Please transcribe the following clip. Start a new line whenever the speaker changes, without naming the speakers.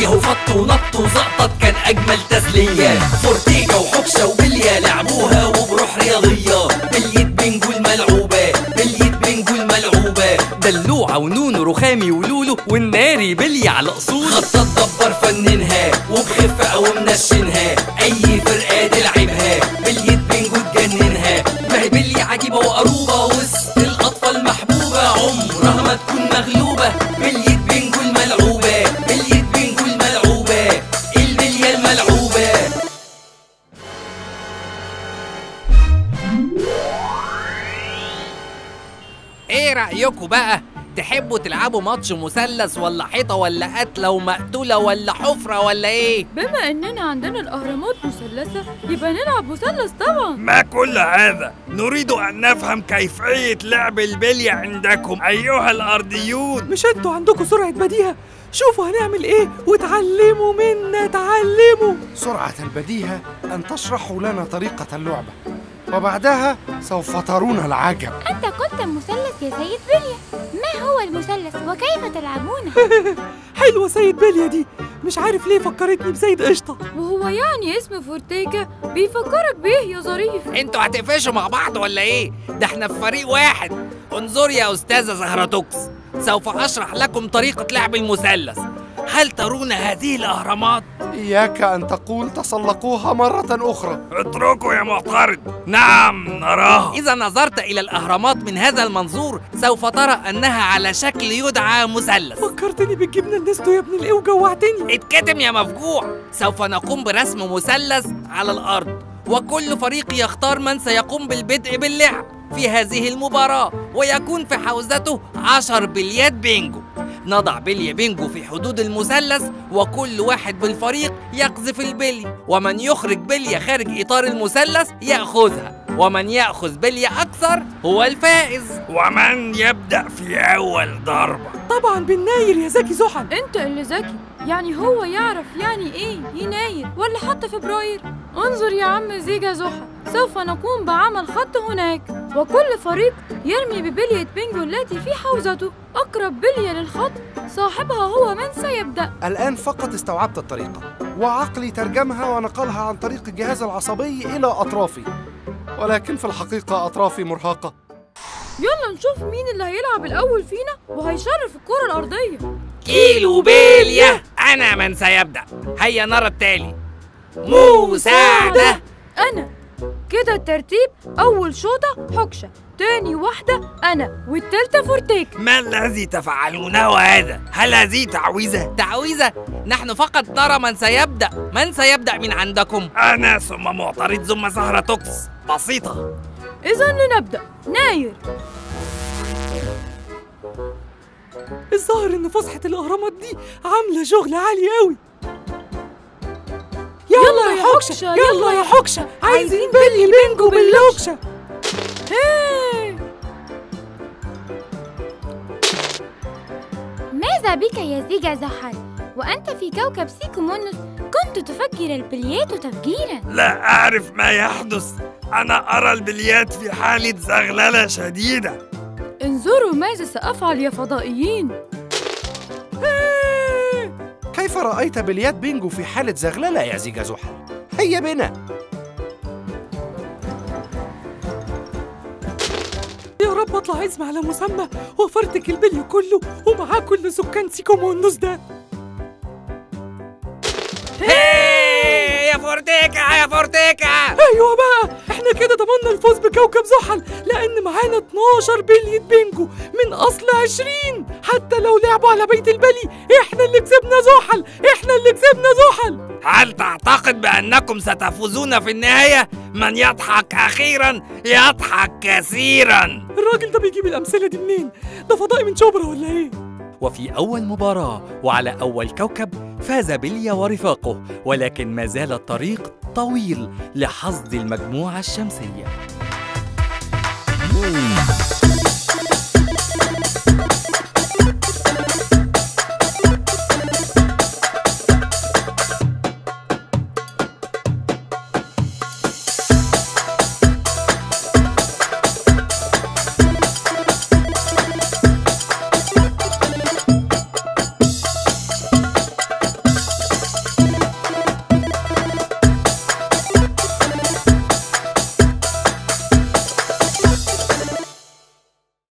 فيه وفط ونط وزقطت كان اجمل تسليه فورتيكا وحكشه وبليه لعبوها وبروح رياضيه بليه بينجو الملعوبه بليه بينجو الملعوبه
دلوعة ونونو رخامي ولولو والناري بلي على اصول
خطط دبر فننها وبخفة او منشنها اي فرقة تلعبها بلية بينجو تجننها ما هي بلية عجيبة وقروبة وسط الاطفال محبوبة عمرها ما تكون مغلوبة بلية بينجو الملعوبة بلية بينجو الملعوبة البلية الملعوبة
ايه رأيكم بقى تحبوا تلعبوا ماتش مثلث ولا حيطة ولا قتلة ومقتولة ولا حفرة ولا ايه
بما اننا عندنا الاهرامات مثلثه يبقى نلعب مثلث طبعا
ما كل هذا نريد أن نفهم كيفية لعب البلي عندكم أيها الأرضيون
مش انتوا عندكم سرعة بديهة شوفوا هنعمل ايه وتعلموا منا تعلموا
سرعة البديهة أن تشرحوا لنا طريقة اللعبة وبعدها سوف ترون العجب
أنت قلت المثلث يا سيد بليا ما هو المثلث وكيف تلعبونه؟
حلوة سيد بليا دي مش عارف ليه فكرتني بسيد قشطة
وهو يعني اسم فورتيكا بيفكرك بيه يا ظريف
انتوا هتقفشوا مع بعض ولا ايه ده احنا في فريق واحد انظر يا استاذة زهرتوكس سوف اشرح لكم طريقة لعب المثلث هل ترون هذه الاهرامات
إياك أن تقول تسلقوها مرة أخرى
اتركوا يا معترض نعم نراها
إذا نظرت إلى الأهرامات من هذا المنظور سوف ترى أنها على شكل يدعى مثلث
فكرتني بالجبنة النستو يا ابن الايه وجوعتني
اتكتم يا مفجوع سوف نقوم برسم مثلث على الأرض وكل فريق يختار من سيقوم بالبدء باللعب في هذه المباراة ويكون في حوزته عشر بليات بينجو نضع بلي بينجو في حدود المثلث وكل واحد بالفريق يقذف البلي ومن يخرج بلية خارج إطار المثلث يأخذها ومن يأخذ بلية أكثر هو الفائز
ومن يبدأ في أول ضربة
طبعا بالناير يا زكي زحل
انت اللي ذكي يعني هو يعرف يعني ايه يناير ولا حتى فبراير انظر يا عم زيجا زحل سوف نقوم بعمل خط هناك وكل فريق يرمي ببلية بينجو التي في حوزته أقرب بلية للخط صاحبها هو من سيبدأ
الآن فقط استوعبت الطريقة وعقلي ترجمها ونقلها عن طريق الجهاز العصبي إلى أطرافي ولكن في الحقيقة أطرافي مرهقة
يلا نشوف مين اللي هيلعب الأول فينا وهيشرف الكرة الأرضية
كيلو بلية أنا من سيبدأ هيا نرى التالي مساعدة
أنا كده الترتيب أول شوطة حكشة تاني واحدة أنا والتالتة فورتيك
ما الذي تفعلونه هذا؟ هل هذه تعويذة؟
تعويذة نحن فقط نرى من سيبدأ من سيبدأ من عندكم
أنا ثم معترض ثم زهرة توكس بسيطة
إذا لنبدأ ناير
الظاهر ان فسحة الاهرامات دي عاملة شغل عالي قوي يلا يا حكشة يلا يا حكشة عايزين بلي بينجو باللوكشة
هي
ماذا بك يا زيجا زحل؟ وأنت في كوكب سيكومونوس كنت تفجر البليات تفجيرا
لا أعرف ما يحدث أنا أرى البليات في حالة زغللة شديدة
انظروا ماذا سأفعل يا فضائيين
كيف رأيت بليات بينجو في حالة زغللة يا زيجا زحل؟ هيا بنا
يا رب اطلع اسم على مسمى وفرتك البلي كله ومعاه كل سكان سيكومونوس ده
هي يا فورتيكا يا فورتيكا
ايوه بقى احنا كده ضمننا الفوز بكوكب زحل لان معانا 12 بلية بينجو من اصل 20 حتى لو لعبوا على بيت البلي احنا اللي كسبنا زحل احنا اللي كسبنا زحل
هل تعتقد بأنكم ستفوزون في النهاية؟ من يضحك أخيرا يضحك كثيرا
الراجل ده بيجيب الامثله دي منين ده فضائي من شبرا ولا ايه
وفي أول مباراة وعلى أول كوكب فاز بليا ورفاقه ولكن ما زال الطريق طويل لحصد المجموعة الشمسية